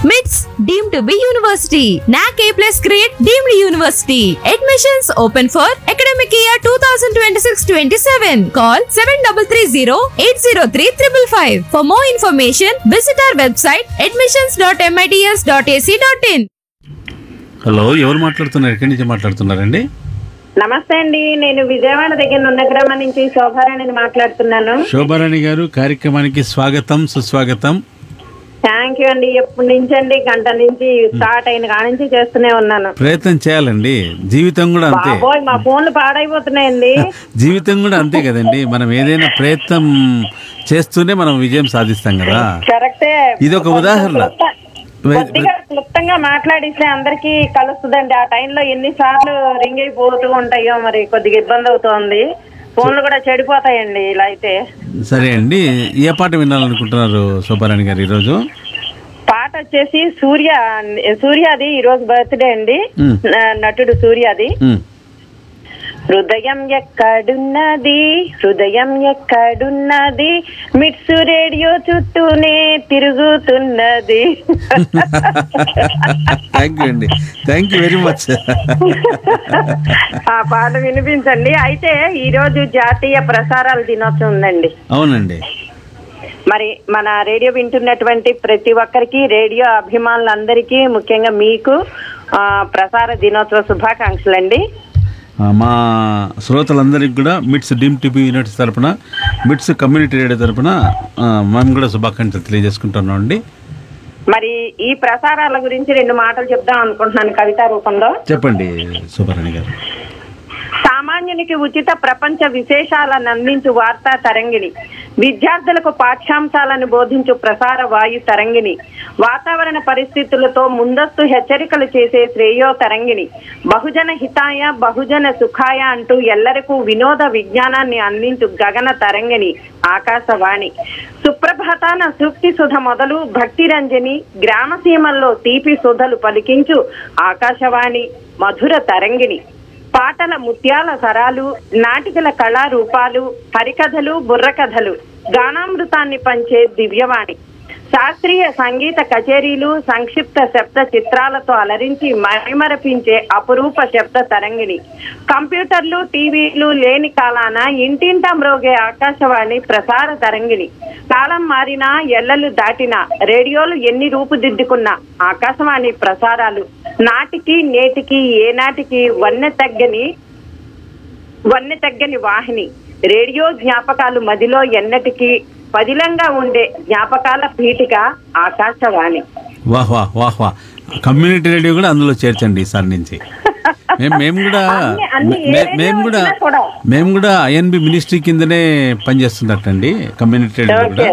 మిట్స్ deem to be university NAAC A plus grade deemed university admissions open for academic year two thousand twenty six twenty seven call seven double three zero eight zero three triple five for more information visit our website admissions dot MITS dot AC dot in hello ఎవరు మాట్లాడుతున్నారు ఎక్కడి నుంచి మాట్లాడుతున్నారండి నమస్తే అండి నేను విజయవాడ దగ్గర ఉన్న గ్రామం నుంచి శోభారాణిని మాట్లాడుతున్నాను శోభారాణి గారు కార్యక్రమానికి స్వాగతం సుస్వాగతం థ్యాంక్ యూ అండి ఎప్పటి నుంచి అండి గంట నుంచి స్టార్ట్ అయిన కాడ నుంచి చేస్తూనే ఉన్నాను ప్రయత్నం చేయాలండి జీవితం కూడా అంతే బాబోయ్ మా ఫోన్లు పాడైపోతున్నాయండి జీవితం కూడా అంతే కదండి మనం ఏదైనా ప్రయత్నం చేస్తూనే మనం విజయం సాధిస్తాం కదా కరెక్టే ఇది ఒక ఉదాహరణ. కొద్దిగా క్లుప్తంగా మాట్లాడిస్తే అందరికి కలుస్తుందండి ఆ టైంలో ఎన్నిసార్లు రింగ్ అయిపోతూ ఉంటాయో మరి కొద్దిగా ఇబ్బంది అవుతోంది ఫోన్లు కూడా చెడిపోతాయండి ఇలా అయితే సరే అండి ఏ పాట వినాలనుకుంటున్నారు శోభారాణి గారు ఈరోజు పాట వచ్చేసి సూర్య సూర్యాది ఈ రోజు బర్త్డే అండి మ్. న- నటుడు సూర్యాది ఉమ్, హృదయం ఎక్కడున్నది హృదయం ఎక్కడున్నది మిట్సు రేడియో చుట్టూనే తిరుగుతున్నది థ్యాంక్ యూ అండి థ్యాంక్ యూ వెరీ మచ్ ఆ పాట వినిపించండి అయితే ఈ రోజు జాతీయ ప్రసారాల దినోత్సవం ఉందండి అవునండి మరి మన రేడియో వింటున్నటువంటి ప్రతి ఒక్కరికి రేడియో అభిమానులందరికీ ముఖ్యంగా మీకు ఆ, ప్రసార దినోత్సవ శుభాకాంక్షలు అండి ఆ, మా శ్రోతలందరికీ కూడా మిట్స్ డీమ్ టీవీ యూనిట్స్ తరపున మిట్స్ కమ్యూనిటీ రేడియో తరపున ఆ, మేము కూడా శుభాకాంక్షలు తెలియజేసుకుంటున్నాం అండి మరి ఈ ప్రసారాల గురించి రెండు మాటలు చెప్దాం అనుకుంటున్నాను కవితా రూపంలో చెప్పండి సుబ్బారాణి గారు సామాన్యునికి ఉచిత ప్రపంచ విశేషాలను అందించు వార్తా తరంగిణి విద్యార్థులకు పాఠ్యాంశాలను బోధించు ప్రసార వాయు తరంగిణి వాతావరణ పరిస్థితులతో ముందస్తు హెచ్చరికలు చేసే శ్రేయో తరంగిణి బహుజన హితాయ బహుజన సుఖాయ అంటూ ఎల్లరికూ వినోద విజ్ఞానాన్ని అందించు గగన తరంగిణి ఆకాశవాణి సుప్రభాతాన సూక్తి సుధ మొదలు భక్తి రంజని గ్రామ సీమల్లో తీపి సుధలు పలికించు ఆకాశవాణి మధుర తరంగిణి పాటల ముత్యాల సరాలు నాటికల కళారూపాలు హరికథలు బుర్రకథలు గానామృతాన్ని పంచే దివ్యవాణి శాస్త్రీయ సంగీత కచేరీలు సంక్షిప్త శబ్ద చిత్రాలతో అలరించి మైమరపించే అపురూప శబ్ద తరంగిణి కంప్యూటర్లు టీవీలు లేని కాలాన ఇంటింటా మ్రోగే ఆకాశవాణి ప్రసార తరంగిణి కాలం మారినా ఎల్లలు దాటినా రేడియోలు ఎన్ని రూపుదిద్దుకున్నా ఆకాశవాణి ప్రసారాలు నాటికి నేటికి ఏనాటికి వన్నె తగ్గని వన్నె తగ్గని వాహిని రేడియో జ్ఞాపకాలు మదిలో ఎన్నటికి పదిలంగా ఉండే జ్ఞాపకాల పీఠిక ఆకాశవాణి వాహ్ వాహ్ వాహ్ వాహ్ కమ్యూనిటీ రేడియో కూడా అందులో చేర్చండి ఈసారి నుంచి మేము మేము కూడా అన్ని- అన్ని ఏ మే- రేడియో మేము కూడా వచ్చినా కూడా. మేము కూడా ఐఎన్బి మినిస్ట్రీ కిందనే పనిచేస్తున్నట్టండి కమ్యూనిటీ రేడియో కూడా ఓకే